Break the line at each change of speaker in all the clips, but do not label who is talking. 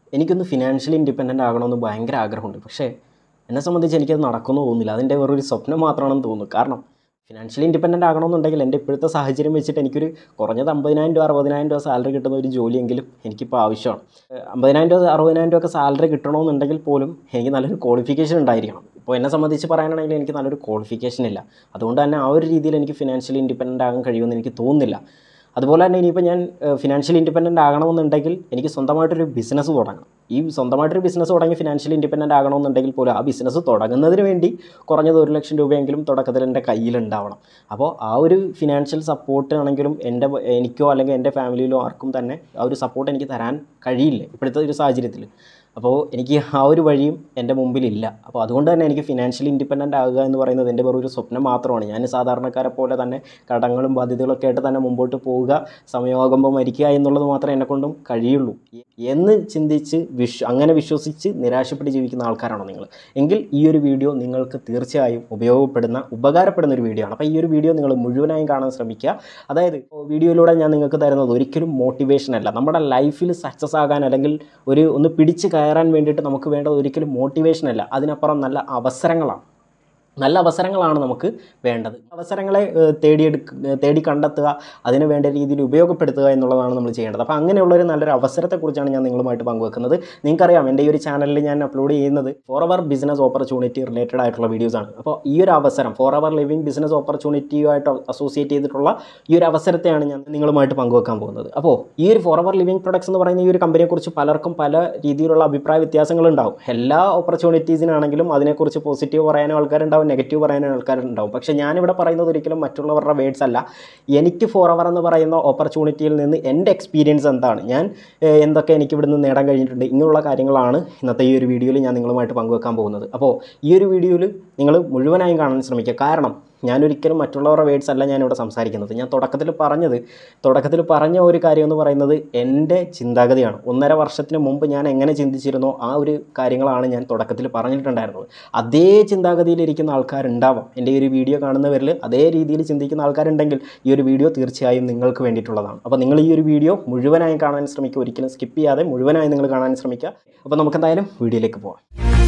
എനിക്കൊന്ന് financially independent ആകണമെന്ന് ഭയങ്കര ആഗ്രഹമുണ്ട് പക്ഷേ എന്നെ സംബന്ധിച്ച് എനിക്കത് നടക്കുമെന്ന് തോന്നുന്നില്ല അതിൻ്റെ വെറൊരു സ്വപ്നം മാത്രമാണെന്ന് തോന്നുന്നു കാരണം ഫിനാൻഷ്യലി ഇൻഡിപെൻഡൻ്റ് ആകണമെന്നുണ്ടെങ്കിൽ എൻ്റെ ഇപ്പോഴത്തെ സാഹചര്യം വെച്ചിട്ട് എനിക്കൊരു കുറഞ്ഞത് അമ്പതിനായിരം രൂപ അറുപതിനായിരം രൂപ സാലറി കിട്ടുന്ന ഒരു ജോലിയെങ്കിലും എനിക്കിപ്പോൾ ആവശ്യമാണ് ഏഹ് അമ്പതിനായിരം രൂപ അറുപതിനായിരം രൂപ ഒക്കെ സാലറി കിട്ടണമെന്നുണ്ടെങ്കിൽ പോലും എനിക്ക് നല്ലൊരു ക്വാളിഫിക്കേഷൻ ഉണ്ടായിരിക്കണം ഇപ്പോൾ എന്നെ സംബന്ധിച്ച് പറയാനാണെങ്കിൽ എനിക്ക് നല്ലൊരു ക്വാളിഫിക്കേഷൻ ഇല്ല അതുകൊണ്ട് തന്നെ ആ ഒരു രീതിയിൽ എനിക്ക് ഫിനാൻഷ്യലി ഇൻഡിപെൻഡൻ്റ് ആകാൻ കഴിയുമെന്ന് എനിക്ക് തോന്നുന്നില്ല അതുപോലെ തന്നെ ഇനിയിപ്പോൾ ഞാൻ ഫിനാൻഷ്യലി ഇൻഡിപെൻഡൻ്റ് ആകണമെന്നുണ്ടെങ്കിൽ എനിക്ക് സ്വന്തമായിട്ടൊരു ബിസിനസ് തുടങ്ങണം ഈ സ്വന്തമായിട്ടൊരു ബിസിനസ് തുടങ്ങി ഫിനാൻഷ്യലി ഇൻഡിപെൻഡൻ്റ് ആകണമെന്നുണ്ടെങ്കിൽ പോലും ആ ബിസിനസ് തുടങ്ങുന്നതിന് വേണ്ടി കുറഞ്ഞത് ഒരു ലക്ഷം രൂപയെങ്കിലും തുടക്കത്തിൽ എൻ്റെ കയ്യിലുണ്ടാവണം അപ്പോൾ ആ ഒരു ഫിനാൻഷ്യൽ സപ്പോർട്ട് ആണെങ്കിലും എൻ്റെ എനിക്കോ അല്ലെങ്കിൽ എൻ്റെ ഫാമിലിയിലോ ആർക്കും തന്നെ ആ ഒരു സപ്പോർട്ട് എനിക്ക് തരാൻ കഴിയില്ല ഇപ്പോഴത്തെ ഒരു സാഹചര്യത്തിൽ അപ്പോൾ എനിക്ക് ആ ഒരു വഴിയും എൻ്റെ മുമ്പിലില്ല അപ്പോൾ അതുകൊണ്ട് തന്നെ എനിക്ക് ഫിനാൻഷ്യലി ഇൻഡിപെൻഡൻ്റ് ആകുക എന്ന് പറയുന്നത് എൻ്റെ വെറും ഒരു സ്വപ്നം മാത്രമാണ് ഞാൻ സാധാരണക്കാരെ പോലെ തന്നെ കടങ്ങളും ബാധ്യതകളൊക്കെ ആയിട്ട് തന്നെ മുമ്പോട്ട് പോവുക സമയമാകുമ്പോൾ മരിക്കുക എന്നുള്ളത് മാത്രമേ എന്നെക്കൊണ്ടും കഴിയുള്ളൂ എന്ന് ചിന്തിച്ച് വിശ്വ അങ്ങനെ വിശ്വസിച്ച് നിരാശപ്പെട്ട് ജീവിക്കുന്ന ആൾക്കാരാണോ നിങ്ങൾ എങ്കിൽ ഈ ഒരു വീഡിയോ നിങ്ങൾക്ക് തീർച്ചയായും ഉപയോഗപ്പെടുന്ന ഉപകാരപ്പെടുന്ന ഒരു വീഡിയോ ആണ് അപ്പോൾ ഈ ഒരു വീഡിയോ നിങ്ങൾ മുഴുവനായും കാണാൻ ശ്രമിക്കുക അതായത് വീഡിയോയിലൂടെ ഞാൻ നിങ്ങൾക്ക് തരുന്നത് ഒരിക്കലും മോട്ടിവേഷൻ അല്ല നമ്മുടെ ലൈഫിൽ സക്സസ് ആകാൻ അല്ലെങ്കിൽ ഒരു ഒന്ന് പിടിച്ച് കയറാൻ വേണ്ടിയിട്ട് നമുക്ക് വേണ്ടത് ഒരിക്കലും മോട്ടിവേഷൻ അല്ല അതിനപ്പുറം നല്ല അവസരങ്ങളാണ് നല്ല അവസരങ്ങളാണ് നമുക്ക് വേണ്ടത് അവസരങ്ങളെ ഏഹ്, തേടിയെടുക്ക ഏഹ്, തേടി കണ്ടെത്തുക അതിന് വേണ്ട രീതിയിൽ ഉപയോഗപ്പെടുത്തുക എന്നുള്ളതാണ് നമ്മൾ ചെയ്യേണ്ടത് അപ്പോൾ അങ്ങനെയുള്ളൊരു നല്ലൊരു അവസരത്തെക്കുറിച്ചാണ് ഞാൻ നിങ്ങളുമായിട്ട് പങ്കുവെക്കുന്നത് നിങ്ങൾക്കറിയാം എൻ്റെ ഈ ഒരു ചാനലിൽ ഞാൻ അപ്ലോഡ് ചെയ്യുന്നത് Forever business opportunity related ആയിട്ടുള്ള വീഡിയോസാണ് അപ്പോൾ ഈ ഒരു അവസരം ഫോർ അവർ ലിവിങ് ബിസിനസ് ഓപ്പർച്യൂണിറ്റിയുമായിട്ട് അസോസിയേറ്റ് ചെയ്തിട്ടുള്ള ഈ ഒരു അവസരത്തെയാണ് ഞാൻ നിങ്ങളുമായിട്ട് പങ്കുവെക്കാൻ പോകുന്നത് അപ്പോൾ ഈ ഒരു ഫോർ അവർ ലിവിങ് പ്രൊഡക്ട്സ് എന്ന് പറയുന്ന ഈ ഒരു കമ്പനിയെക്കുറിച്ച് പലർക്കും പല രീതിയിലുള്ള അഭിപ്രായ വ്യത്യാസങ്ങളുണ്ടാവും എല്ലാ ഓപ്പർച്യൂണിറ്റീസിനാണെങ്കിലും അതിനെക്കുറിച്ച് പോസിറ്റീവ് പറയാനും ആൾക്കാരുണ്ടാവും നെഗറ്റീവ് പറയാനും ആൾക്കാരുണ്ടാവും പക്ഷേ ഞാനിവിടെ പറയുന്നത് ഒരിക്കലും മറ്റുള്ളവരുടെ വേർഡ്സ് അല്ല എനിക്ക് ഫോർ അവർ എന്ന് പറയുന്ന ഓപ്പർച്യൂണിറ്റിയിൽ നിന്ന് എൻ്റെ എക്സ്പീരിയൻസ് എന്താണ് ഞാൻ ഏഹ്, എന്തൊക്കെ എനിക്ക് ഇവിടുന്ന് നേടാൻ കഴിഞ്ഞിട്ടുണ്ട് ഇങ്ങനെയുള്ള കാര്യങ്ങളാണ് ഇന്നത്തെ ഈ ഒരു വീഡിയോയിൽ ഞാൻ നിങ്ങളുമായിട്ട് പങ്കുവെക്കാൻ പോകുന്നത് അപ്പോൾ ഈ ഒരു വീഡിയോയിൽ നിങ്ങൾ മുഴുവനായും കാണാൻ ശ്രമിക്കുക കാരണം ഞാനൊരിക്കലും മറ്റുള്ളവരുടെ വേർഡ്സ് അല്ല ഞാനിവിടെ സംസാരിക്കുന്നത് ഞാൻ തുടക്കത്തിൽ പറഞ്ഞത് തുടക്കത്തിൽ പറഞ്ഞ ഒരു കാര്യം എന്ന് പറയുന്നത് എൻ്റെ ചിന്താഗതിയാണ് ഒന്നര വർഷത്തിന് മുമ്പ് ഞാൻ എങ്ങനെ ചിന്തിച്ചിരുന്നോ ആ ഒരു കാര്യങ്ങളാണ് ഞാൻ തുടക്കത്തിൽ പറഞ്ഞിട്ടുണ്ടായിരുന്നത് അതേ ചിന്താഗതിയിലിരിക്കുന്ന ആൾക്കാരുണ്ടാവാം എൻ്റെ ഈ ഒരു വീഡിയോ കാണുന്നവരിൽ അതേ രീതിയിൽ ചിന്തിക്കുന്ന ആൾക്കാരുണ്ടെങ്കിൽ ഈ ഒരു വീഡിയോ തീർച്ചയായും നിങ്ങൾക്ക് വേണ്ടിയിട്ടുള്ളതാണ് അപ്പോൾ നിങ്ങൾ ഈ ഒരു വീഡിയോ മുഴുവനായും കാണാൻ ശ്രമിക്കുക ഒരിക്കലും സ്കിപ്പ് ചെയ്യാതെ മുഴുവനായും നിങ്ങൾ കാണാൻ ശ്രമിക്കുക അപ്പോൾ നമുക്ക് എന്തായാലും വീഡിയോയിലേക്ക് പോകാം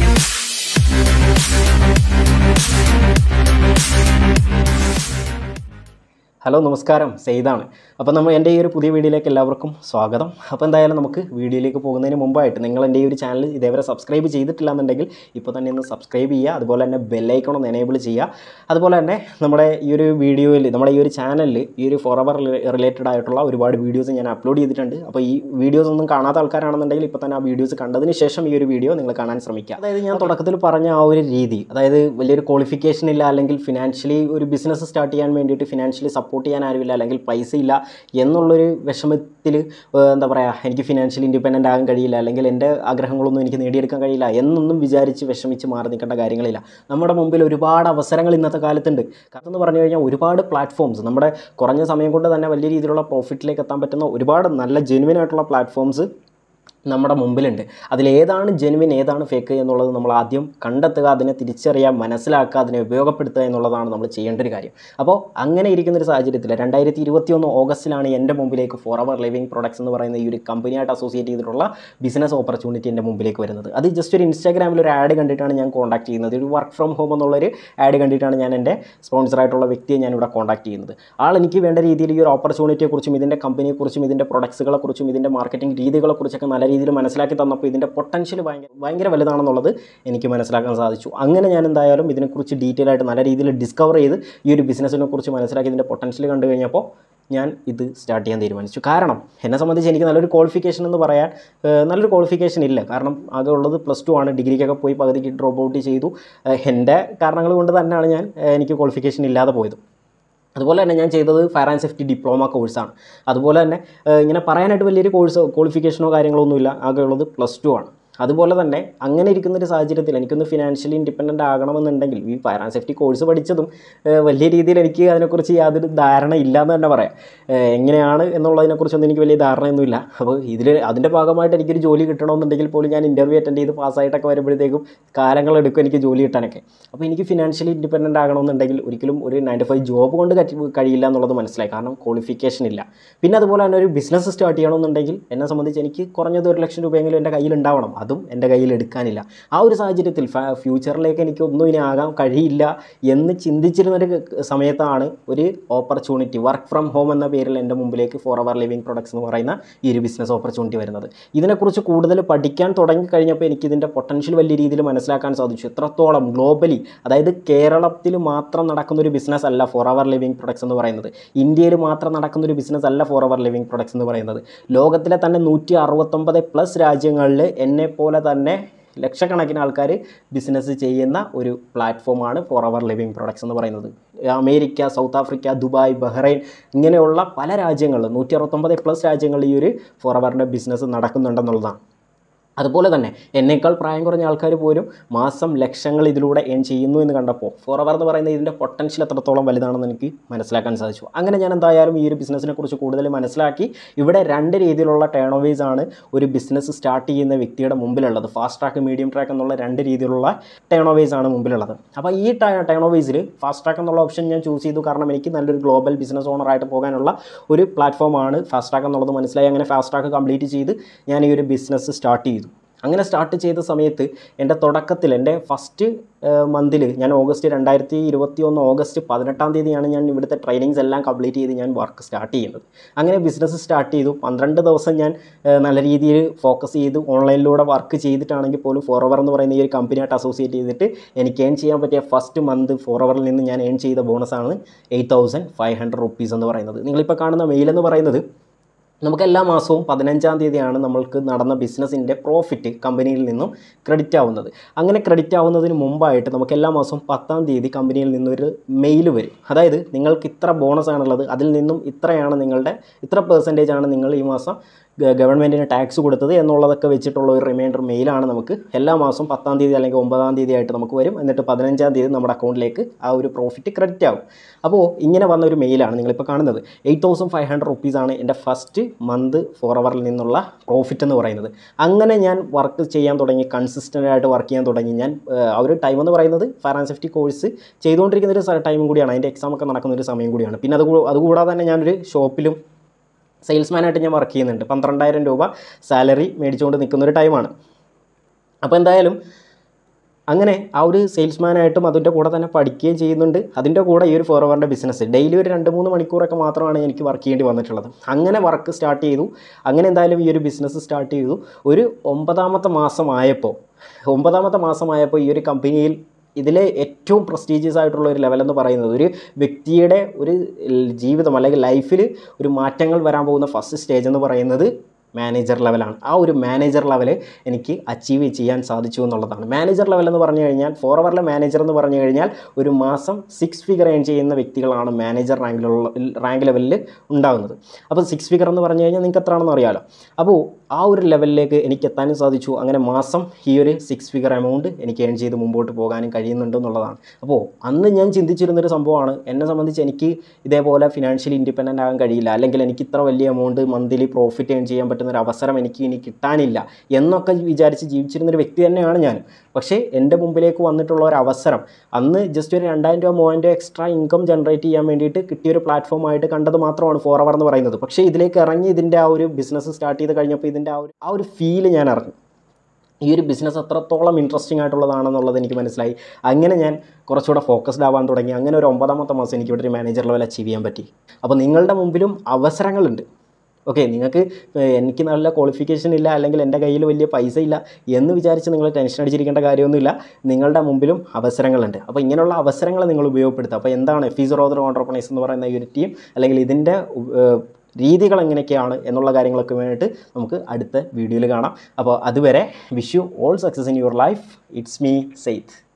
ഹലോ നമസ്കാരം സെയ്താണ് അപ്പോൾ നമ്മൾ എൻ്റെ ഈ ഒരു പുതിയ വീഡിയോയിലേക്ക് എല്ലാവർക്കും സ്വാഗതം അപ്പോൾ എന്തായാലും നമുക്ക് വീഡിയോയിലേക്ക് പോകുന്നതിന് മുമ്പായിട്ട് നിങ്ങൾ എൻ്റെ ഈ ഒരു ചാനൽ ഇതേവരെ സബ്സ്ക്രൈബ് ചെയ്തിട്ടില്ല എന്നുണ്ടെങ്കിൽ ഇപ്പോൾ തന്നെ ഒന്ന് സബ്സ്ക്രൈബ് ചെയ്യുക അതുപോലെ തന്നെ ബെല്ലൈക്കൺ ഒന്ന് എനേബിൾ ചെയ്യുക അതുപോലെ തന്നെ നമ്മുടെ ഈ ഒരു വീഡിയോയിൽ നമ്മുടെ ഈ ഒരു ചാനലിൽ ഈ ഒരു ഫോർ അവർ റിലേറ്റഡ് ആയിട്ടുള്ള ഒരുപാട് വീഡിയോസ് ഞാൻ അപ്ലോഡ് ചെയ്തിട്ടുണ്ട് അപ്പോൾ ഈ വീഡിയോസ് ഒന്നും കാണാത്ത ആൾക്കാരാണെന്നുണ്ടെങ്കിൽ ഇപ്പോൾ തന്നെ ആ വീഡിയോസ് കണ്ടതിന് ശേഷം ഈ ഒരു വീഡിയോ നിങ്ങൾ കാണാൻ ശ്രമിക്കുക അതായത് ഞാൻ തുടക്കത്തിൽ പറഞ്ഞ ആ ഒരു രീതി അതായത് വലിയൊരു ക്വാളിഫിക്കേഷൻ ഇല്ല അല്ലെങ്കിൽ ഫിനാൻഷ്യലി ഒരു ബിസിനസ് സ്റ്റാർട്ട് ചെയ്യാൻ വേണ്ടിയിട്ട് ഫിനാൻഷ്യലി സപ്പോർട്ട് ചെയ്യാൻ ആരുമില്ല അല്ലെങ്കിൽ പൈസ ഇല്ല എന്നുള്ളൊരു വിഷമത്തിൽ എന്താ പറയുക എനിക്ക് ഫിനാൻഷ്യലി ഇൻഡിപെൻഡൻ്റ് ആകാൻ കഴിയില്ല അല്ലെങ്കിൽ എൻ്റെ ആഗ്രഹങ്ങളൊന്നും എനിക്ക് നേടിയെടുക്കാൻ കഴിയില്ല എന്നൊന്നും വിചാരിച്ച് വിഷമിച്ച് മാറി നിൽക്കേണ്ട കാര്യങ്ങളില്ല നമ്മുടെ മുമ്പിൽ ഒരുപാട് അവസരങ്ങൾ ഇന്നത്തെ കാലത്തുണ്ട് കാരണം എന്ന് പറഞ്ഞു കഴിഞ്ഞാൽ ഒരുപാട് പ്ലാറ്റ്ഫോംസ് നമ്മുടെ കുറഞ്ഞ സമയം കൊണ്ട് തന്നെ വലിയ രീതിയിലുള്ള പ്രോഫിറ്റിലേക്ക് എത്താൻ പറ്റുന്ന ഒരുപാട് നല്ല ജെനുവിൻ ആയിട്ടുള്ള പ്ലാറ്റ്ഫോംസ് നമ്മുടെ മുമ്പിലുണ്ട് അതിലേതാണ് ജെനുവിൻ ഏതാണ് ഫേക്ക് എന്നുള്ളത് നമ്മൾ ആദ്യം കണ്ടെത്തുക അതിനെ തിരിച്ചറിയാൻ മനസ്സിലാക്കുക അതിനെ ഉപയോഗപ്പെടുത്തുക എന്നുള്ളതാണ് നമ്മൾ ചെയ്യേണ്ട ഒരു കാര്യം അപ്പോൾ അങ്ങനെ ഇരിക്കുന്ന ഒരു സാഹചര്യത്തിൽ രണ്ടായിരത്തി ഇരുപത്തി ഒന്ന് ഓഗസ്റ്റിലാണ് എൻ്റെ മുമ്പിലേക്ക് ഫോർ അവർ ലിവിങ് പ്രൊഡക്ട്സ് എന്ന് പറയുന്ന ഈ ഒരു കമ്പനിയായിട്ട് അസോസിയേറ്റ് ചെയ്തിട്ടുള്ള ബിസിനസ് ഓപ്പർച്യൂണിറ്റി എൻ്റെ മുമ്പിലേക്ക് വരുന്നത് അത് ജസ്റ്റ് ഒരു ഇൻസ്റ്റാഗ്രാമിൽ ഒരു ആഡ് കണ്ടിട്ടാണ് ഞാൻ കോൺടാക്ട് ചെയ്യുന്നത് ഒരു വർക്ക് ഫ്രം ഹോം എന്നുള്ളൊരു ആഡ് കണ്ടിട്ടാണ് ഞാൻ എൻ്റെ സ്പോൺസറായിട്ടുള്ള വ്യക്തിയെ ഞാൻ ഇവിടെ കോൺടാക്ട് ചെയ്യുന്നത് ആൾ എനിക്ക് വേണ്ട രീതിയിൽ ഈ ഒരു ഓപ്പർച്യൂണിറ്റിയെക്കുറിച്ചും ഇതിൻ്റെ കമ്പനിയെക്കുറിച്ചും ഇതിൻ്റെ പ്രൊഡക്ട്സുകളെക്കുറിച്ചും ഇതിൻ്റെ മാർക്കറ്റിംഗ് രീതികളെക്കുറിച്ചൊക്കെ നല്ല രീതിയിൽ മനസ്സിലാക്കി തന്നപ്പോൾ ഇതിൻ്റെ പൊട്ടൻഷ്യൽ ഭയങ്കര ഭയങ്കര വലുതാണെന്നുള്ളത് എനിക്ക് മനസ്സിലാക്കാൻ സാധിച്ചു അങ്ങനെ ഞാൻ എന്തായാലും ഇതിനെക്കുറിച്ച് ഡീറ്റെയിൽ ആയിട്ട് നല്ല രീതിയിൽ ഡിസ്കവർ ചെയ്ത് ഈ ഒരു ബിസിനസ്സിനെ കുറിച്ച് മനസ്സിലാക്കി ഇതിൻ്റെ പൊട്ടൻഷ്യൽ കണ്ടു കഴിഞ്ഞപ്പോൾ ഞാൻ ഇത് സ്റ്റാർട്ട് ചെയ്യാൻ തീരുമാനിച്ചു കാരണം എന്നെ സംബന്ധിച്ച് എനിക്ക് നല്ലൊരു ക്വാളിഫിക്കേഷൻ എന്ന് പറയാൻ ഏഹ്, നല്ലൊരു ക്വാളിഫിക്കേഷൻ ഇല്ല കാരണം ആകെ ഉള്ളത് പ്ലസ് ടു ആണ് ഡിഗ്രിക്കൊക്കെ പോയി പകുതിക്ക് ഡ്രോപ്പ് ഔട്ട് ചെയ്തു ഏഹ്, എൻ്റെ കാരണങ്ങൾ കൊണ്ട് തന്നെയാണ് ഞാൻ ഏഹ്, എനിക്ക് ക്വാളിഫിക്കേഷൻ ഇല്ലാതെ പോയത് അതുപോലെ തന്നെ ഞാൻ ചെയ്തത് ഫയർ ആൻഡ് സേഫ്റ്റി ഡിപ്ലോമ കോഴ്സാണ് അതുപോലെ തന്നെ ഏഹ്, ഇങ്ങനെ പറയാനായിട്ട് വലിയൊരു കോഴ്സോ ക്വാളിഫിക്കേഷനോ കാര്യങ്ങളോ ഒന്നുമില്ല ആകെ ഉള്ളത് പ്ലസ് ടു ആണ് അതുപോലെ തന്നെ അങ്ങനെ ഇരിക്കുന്ന ഒരു സാഹചര്യത്തിൽ എനിക്കൊന്ന് ഫിനാൻഷ്യലി ഇൻഡിപെൻഡൻ്റ് ആകണമെന്നുണ്ടെങ്കിൽ ഈ ഫയർ ആൻഡ് സേഫ്റ്റി കോഴ്സ് പഠിച്ചതും ഏഹ്, വലിയ രീതിയിൽ എനിക്ക് അതിനെക്കുറിച്ച് യാതൊരു ധാരണ ഇല്ല എന്ന് തന്നെ പറയാം ഏഹ്, എങ്ങനെയാണ് എന്നുള്ളതിനെക്കുറിച്ചൊന്നും എനിക്ക് വലിയ ധാരണയൊന്നുമില്ല അപ്പോൾ ഇതിൽ അതിൻ്റെ ഭാഗമായിട്ട് എനിക്കൊരു ജോലി കിട്ടണമെന്നുണ്ടെങ്കിൽ പോലും ഞാൻ ഇൻ്റർവ്യൂ അറ്റൻഡ് ചെയ്ത് പാസ്സായിട്ടൊക്കെ വരുമ്പോഴത്തേക്കും കാലങ്ങളെടുക്കും എനിക്ക് ജോലി കിട്ടാനൊക്കെ അപ്പോൾ എനിക്ക് ഫിനാൻഷ്യലി ഇൻഡിപെൻഡൻ്റ് ആകണമെന്നുണ്ടെങ്കിൽ ഒരിക്കലും ഒരു നയൻ ടു ഫൈവ് ജോബ് കൊണ്ട് കറ്റി- കഴിയില്ല എന്നുള്ളത് മനസ്സിലായി കാരണം ക്വാളിഫിക്കേഷൻ ഇല്ല പിന്നെ അതുപോലെ തന്നെ ഒരു ബിസിനസ് സ്റ്റാർട്ട് ചെയ്യണമെന്നുണ്ടെങ്കിൽ എന്നെ സംബന്ധിച്ച് എനിക്ക് കുറഞ്ഞത് ഒരു ലക്ഷം രൂപയെങ്കിലും എൻ്റെ കയ്യിൽ ഉണ്ടാവണം അതും എൻ്റെ കയ്യിൽ എടുക്കാനില്ല ആ ഒരു സാഹചര്യത്തിൽ ഫ- ഫ്യൂച്ചറിലേക്ക് എനിക്ക് ഒന്നും ഇനി ആകാൻ കഴിയില്ല എന്ന് ചിന്തിച്ചിരുന്നൊരു സമയത്താണ് ഒരു ഓപ്പർച്യൂണിറ്റി വർക്ക് ഫ്രം ഹോം എന്ന പേരിൽ എൻ്റെ മുമ്പിലേക്ക് ഫോർ അവർ ലിവിങ് പ്രൊഡക്ട്സ് എന്ന് പറയുന്ന ഈ ഒരു ബിസിനസ് ഓപ്പർച്യൂണിറ്റി വരുന്നത് ഇതിനെക്കുറിച്ച് കൂടുതൽ പഠിക്കാൻ തുടങ്ങി കഴിഞ്ഞപ്പോൾ എനിക്ക് ഇതിൻ്റെ പൊട്ടൻഷ്യൽ വലിയ രീതിയിൽ മനസ്സിലാക്കാൻ സാധിച്ചു എത്രത്തോളം ഗ്ലോബലി അതായത് കേരളത്തിൽ മാത്രം നടക്കുന്ന ഒരു ബിസിനസ് അല്ല ഫോർ അവർ ലിവിങ് പ്രൊഡക്ട്സ് എന്ന് പറയുന്നത് ഇന്ത്യയിൽ മാത്രം നടക്കുന്ന ഒരു ബിസിനസ് അല്ല ഫോർ അവർ ലിവിങ് പ്രൊഡക്ട്സ് എന്ന് പറയുന്നത് ലോകത്തിലെ തന്നെ നൂറ്റി അറുപത്തൊമ്പത് പ്ലസ് രാജ്യങ്ങളിൽ എന്നെ പോലെ തന്നെ ലക്ഷക്കണക്കിന് ആൾക്കാർ ബിസിനസ് ചെയ്യുന്ന ഒരു പ്ലാറ്റ്ഫോമാണ് ഫോർ അവർ ലിവിങ് പ്രൊഡക്ട്സ് എന്ന് പറയുന്നത് America South Africa Dubai Bahrain ഇങ്ങനെയുള്ള പല രാജ്യങ്ങളിൽ നൂറ്റി അറുപത്തൊമ്പത് പ്ലസ് രാജ്യങ്ങളിൽ ഈ ഒരു ഫോർ അവറിൻ്റെ ബിസിനസ് നടക്കുന്നുണ്ടെന്നുള്ളതാണ് അതുപോലെ തന്നെ എന്നേക്കാൾ പ്രായം കുറഞ്ഞ ആൾക്കാർ പോലും മാസം ലക്ഷങ്ങൾ ഇതിലൂടെ ഏൺ ചെയ്യുന്നു എന്ന് കണ്ടപ്പോൾ ഫോർ അവർ എന്ന് പറയുന്ന ഇതിൻ്റെ പൊട്ടൻഷ്യൽ എത്രത്തോളം വലുതാണെന്ന് എനിക്ക് മനസ്സിലാക്കാൻ സാധിച്ചു അങ്ങനെ ഞാൻ എന്തായാലും ഈ ഒരു ബിസിനസ്സിനെ കുറിച്ച് കൂടുതൽ മനസ്സിലാക്കി ഇവിടെ രണ്ട് രീതിയിലുള്ള ടേൺ ഓവേഴ്സ് ആണ് ഒരു ബിസിനസ് സ്റ്റാർട്ട് ചെയ്യുന്ന വ്യക്തിയുടെ മുമ്പിലുള്ളത് ഫാസ്റ്റ് ട്രാക്ക് മീഡിയം ട്രാക്ക് എന്നുള്ള രണ്ട് രീതിയിലുള്ള ടേൺ ഓവേഴ്സ് ആണ് മുമ്പിലുള്ളത് അപ്പോൾ ഈ ടേൺ ഓവേഴ്സിൽ ഫാസ്റ്റ് ട്രാക്ക് എന്നുള്ള ഓപ്ഷൻ ഞാൻ ചൂസ് ചെയ്തു കാരണം എനിക്ക് നല്ലൊരു ഗ്ലോബൽ ബിസിനസ് ഓണറായിട്ട് പോകാനുള്ള ഒരു പ്ലാറ്റ്ഫോമാണ് ഫാസ്റ്റ് ട്രാക്ക് എന്നുള്ളത് മനസ്സിലായി അങ്ങനെ ഫാസ്റ്റ് ട്രാക്ക് കംപ്ലീറ്റ് ചെയ്ത് ഞാൻ ഈ ഒരു ബിസിനസ് സ്റ്റാർട്ട് ചെയ്തു അങ്ങനെ സ്റ്റാർട്ട് ചെയ്ത സമയത്ത് എൻ്റെ തുടക്കത്തിൽ എൻ്റെ ഫസ്റ്റ് മന്തിൽ ഞാൻ ഓഗസ്റ്റ് രണ്ടായിരത്തി ഇരുപത്തി ഒന്ന് ഓഗസ്റ്റ് പതിനെട്ടാം തീയതിയാണ് ഞാൻ ഇവിടുത്തെ ട്രെയിനിങ്സ് എല്ലാം കംപ്ലീറ്റ് ചെയ്ത് ഞാൻ വർക്ക് സ്റ്റാർട്ട് ചെയ്യുന്നത് അങ്ങനെ ബിസിനസ് സ്റ്റാർട്ട് ചെയ്തു പന്ത്രണ്ട് ദിവസം ഞാൻ ഏഹ്, നല്ല രീതിയിൽ ഫോക്കസ് ചെയ്ത് ഓൺലൈനിലൂടെ വർക്ക് ചെയ്തിട്ടാണെങ്കിൽ പോലും ഫോർ അവർ എന്ന് പറയുന്ന ഈ ഒരു കമ്പനിയായിട്ട് അസോസിയേറ്റ് ചെയ്തിട്ട് എനിക്ക് ഏൺ ചെയ്യാൻ പറ്റിയ ഫസ്റ്റ് മന്ത് ഫോർ അവറിൽ നിന്ന് ഞാൻ ഏൺ ചെയ്ത ബോണസാണ് eight thousand five hundred rupees എന്ന് പറയുന്നത് നിങ്ങളിപ്പോൾ കാണുന്ന മെയിൽ എന്ന് പറയുന്നത് നമുക്ക് എല്ലാ മാസവും പതിനഞ്ചാം തീയതിയാണ് നമ്മൾക്ക് നടന്ന ബിസിനസ്സിൻ്റെ പ്രോഫിറ്റ് കമ്പനിയിൽ നിന്നും ക്രെഡിറ്റ് ആവുന്നത് അങ്ങനെ ക്രെഡിറ്റ് ആവുന്നതിന് മുമ്പായിട്ട് നമുക്ക് എല്ലാ മാസവും പത്താം തീയതി കമ്പനിയിൽ നിന്നൊരു മെയിൽ വരും അതായത് നിങ്ങൾക്ക് ഇത്ര ബോണസ് ആണുള്ളത് അതിൽ നിന്നും ഇത്രയാണ് നിങ്ങളുടെ ഇത്ര പെർസെൻറ്റേജ് ആണ് നിങ്ങൾ ഈ മാസം ഗ- ഗവൺമെൻറ്റിന് ടാക്സ് കൊടുത്തത് എന്നുള്ളതൊക്കെ വെച്ചിട്ടുള്ള ഒരു റിമൈൻഡർ മെയിലാണ് നമുക്ക് എല്ലാ മാസവും പത്താം തീയതി അല്ലെങ്കിൽ ഒമ്പതാം തീയതി ആയിട്ട് നമുക്ക് വരും എന്നിട്ട് പതിനഞ്ചാം തീയതി നമ്മുടെ അക്കൗണ്ടിലേക്ക് ആ ഒരു പ്രോഫിറ്റ് ക്രെഡിറ്റ് ആവും അപ്പോൾ ഇങ്ങനെ വന്ന ഒരു മെയിലാണ് നിങ്ങളിപ്പോൾ കാണുന്നത് എയ്റ്റ് തൗസൻഡ് ഫൈവ് ഹൺഡ്രഡ് റുപ്പീസാണ് എൻ്റെ ഫസ്റ്റ് മന്ത് ഫോർ അവറിൽ നിന്നുള്ള പ്രോഫിറ്റ് എന്ന് പറയുന്നത് അങ്ങനെ ഞാൻ വർക്ക് ചെയ്യാൻ തുടങ്ങി കൺസിസ്റ്റൻ്റ് ആയിട്ട് വർക്ക് ചെയ്യാൻ തുടങ്ങി ഞാൻ ഏഹ്, ആ ഒരു ടൈം എന്ന് പറയുന്നത് ഫയർ ആൻഡ് സേഫ്റ്റി കോഴ്സ് ചെയ്തുകൊണ്ടിരിക്കുന്ന ഒരു ടൈമും കൂടിയാണ് അതിൻ്റെ എക്സാം ഒക്കെ നടക്കുന്ന ഒരു സമയം കൂടിയാണ് പിന്നെ അത് കൂ- അതുകൂടാതെ തന്നെ ഞാനൊരു ഷോപ്പിലും സെയിൽസ്മാനായിട്ട് ഞാൻ വർക്ക് ചെയ്യുന്നുണ്ട് പന്ത്രണ്ടായിരം രൂപ സാലറി മേടിച്ചുകൊണ്ട് നിൽക്കുന്ന ഒരു ടൈമാണ് അപ്പോൾ എന്തായാലും അങ്ങനെ ആ ഒരു സെയിൽസ്മാനായിട്ടും അതിൻ്റെ കൂടെ തന്നെ പഠിക്കുകയും ചെയ്യുന്നുണ്ട് അതിൻ്റെ കൂടെ ഈ ഒരു ഫോർ അവറിൻ്റെ ബിസിനസ് ഡെയിലി ഒരു രണ്ട് മൂന്ന് മണിക്കൂറൊക്കെ മാത്രമാണ് എനിക്ക് വർക്ക് ചെയ്യേണ്ടി വന്നിട്ടുള്ളത് അങ്ങനെ വർക്ക് സ്റ്റാർട്ട് ചെയ്തു അങ്ങനെ എന്തായാലും ഈ ഒരു ബിസിനസ് സ്റ്റാർട്ട് ചെയ്തു ഒരു ഒമ്പതാമത്തെ മാസമായപ്പോൾ ഒമ്പതാമത്തെ മാസമായപ്പോൾ ഈ ഒരു കമ്പനിയിൽ ഇതിലെ ഏറ്റവും പ്രസ്റ്റീജിയസ് ആയിട്ടുള്ള ഒരു ലെവൽ എന്ന് പറയുന്നത് ഒരു വ്യക്തിയുടെ ഒരു ജീവിതം അല്ലെങ്കിൽ ലൈഫിൽ ഒരു മാറ്റങ്ങൾ വരാൻ പോകുന്ന ഫസ്റ്റ് സ്റ്റേജ് എന്ന് പറയുന്നത് മാനേജർ ലെവലാണ് ആ ഒരു മാനേജർ ലെവൽ എനിക്ക് അച്ചീവ് ചെയ്യാൻ സാധിച്ചു എന്നുള്ളതാണ് മാനേജർ ലെവൽ എന്ന് പറഞ്ഞു കഴിഞ്ഞാൽ ഫോർ അവറിലെ മാനേജർ എന്ന് പറഞ്ഞു കഴിഞ്ഞാൽ ഒരു മാസം സിക്സ് ഫിഗർ ഏൺ ചെയ്യുന്ന വ്യക്തികളാണ് മാനേജർ റാങ്കിലുള്ള റാങ്ക് ലെവലിൽ ഉണ്ടാകുന്നത് അപ്പോൾ സിക്സ് ഫിഗർ എന്ന് പറഞ്ഞു കഴിഞ്ഞാൽ നിങ്ങൾക്ക് എത്രയാണെന്ന് അറിയാമല്ലോ അപ്പോൾ ആ ഒരു ലെവലിലേക്ക് എനിക്ക് എത്താനും സാധിച്ചു അങ്ങനെ മാസം ഈ ഒരു സിക്സ് ഫിഗർ എമൗണ്ട് എനിക്ക് ഏൺ ചെയ്ത് മുമ്പോട്ട് പോകാനും കഴിയുന്നുണ്ട് എന്നുള്ളതാണ് അപ്പോൾ അന്ന് ഞാൻ ചിന്തിച്ചിരുന്നൊരു സംഭവമാണ് എന്നെ സംബന്ധിച്ച് എനിക്ക് ഇതേപോലെ ഫിനാൻഷ്യലി ഇൻഡിപെൻഡൻ്റ് ആകാൻ കഴിയില്ല അല്ലെങ്കിൽ എനിക്ക് ഇത്ര വലിയ എമൗണ്ട് മന്ത്ലി പ്രോഫിറ്റ് ഏൺ ചെയ്യാൻ പറ്റുന്ന ഒരു അവസരം എനിക്ക് ഇനി കിട്ടാനില്ല എന്നൊക്കെ വിചാരിച്ച് ജീവിച്ചിരുന്നൊരു വ്യക്തി തന്നെയാണ് ഞാൻ പക്ഷേ എൻ്റെ മുമ്പിലേക്ക് വന്നിട്ടുള്ള ഒരു അവസരം അന്ന് ജസ്റ്റ് ഒരു രണ്ടായിരം രൂപ മൂവായിരം രൂപ എക്സ്ട്രാ ഇൻകം ജനറേറ്റ് ചെയ്യാൻ വേണ്ടിയിട്ട് കിട്ടിയൊരു പ്ലാറ്റ്ഫോം ആയിട്ട് കണ്ടത് മാത്രമാണ് ഫോർ അവർ എന്ന് പറയുന്നത് പക്ഷേ ഇതിലേക്ക് ഇറങ്ങി ഇതിൻ്റെ ആ ഒരു ബിസിനസ് സ്റ്റാർട്ട് ചെയ്ത് കഴിഞ്ഞപ്പോൾ ഇതിൻ്റെ ആ ഒരു ആ ഒരു ഫീല് ഞാൻ അറിഞ്ഞു ഈ ഒരു ബിസിനസ് അത്രത്തോളം ഇൻട്രസ്റ്റിംഗ് ആയിട്ടുള്ളതാണെന്നുള്ളത് എനിക്ക് മനസ്സിലായി അങ്ങനെ ഞാൻ കുറച്ചുകൂടെ ഫോക്കസ്ഡ് ആവാൻ തുടങ്ങി അങ്ങനെ ഒരു ഒമ്പതാമത്തെ മാസം എനിക്ക് ഇവിടെ ഒരു മാനേജർ ലെവൽ അച്ചീവ് ചെയ്യാൻ പറ്റി അപ്പോൾ നിങ്ങളുടെ മുമ്പിലും അവസരങ്ങളുണ്ട് ഓക്കെ നിങ്ങൾക്ക് ഏഹ്, എനിക്ക് നല്ല ക്വാളിഫിക്കേഷൻ ഇല്ല അല്ലെങ്കിൽ എൻ്റെ കയ്യിൽ വലിയ പൈസ ഇല്ല എന്ന് വിചാരിച്ച് നിങ്ങൾ ടെൻഷൻ അടിച്ചിരിക്കേണ്ട കാര്യമൊന്നുമില്ല നിങ്ങളുടെ മുമ്പിലും അവസരങ്ങളുണ്ട് അപ്പോൾ ഇങ്ങനെയുള്ള അവസരങ്ങൾ നിങ്ങൾ ഉപയോഗപ്പെടുത്തുക അപ്പോൾ എന്താണ് ഫീസ് റോദർ ഓണ്ടർപ്രണേഴ്സ് എന്ന് പറയുന്ന ഈ ഒരു ടീം അല്ലെങ്കിൽ ഇതിൻ്റെ ഏഹ്, രീതികൾ എങ്ങനെയൊക്കെയാണ് എന്നുള്ള കാര്യങ്ങളൊക്കെ വേണ്ടിയിട്ട് നമുക്ക് അടുത്ത വീഡിയോയിൽ കാണാം അപ്പോൾ അതുവരെ wish you all success in your life it's me സെയ്ത്ത്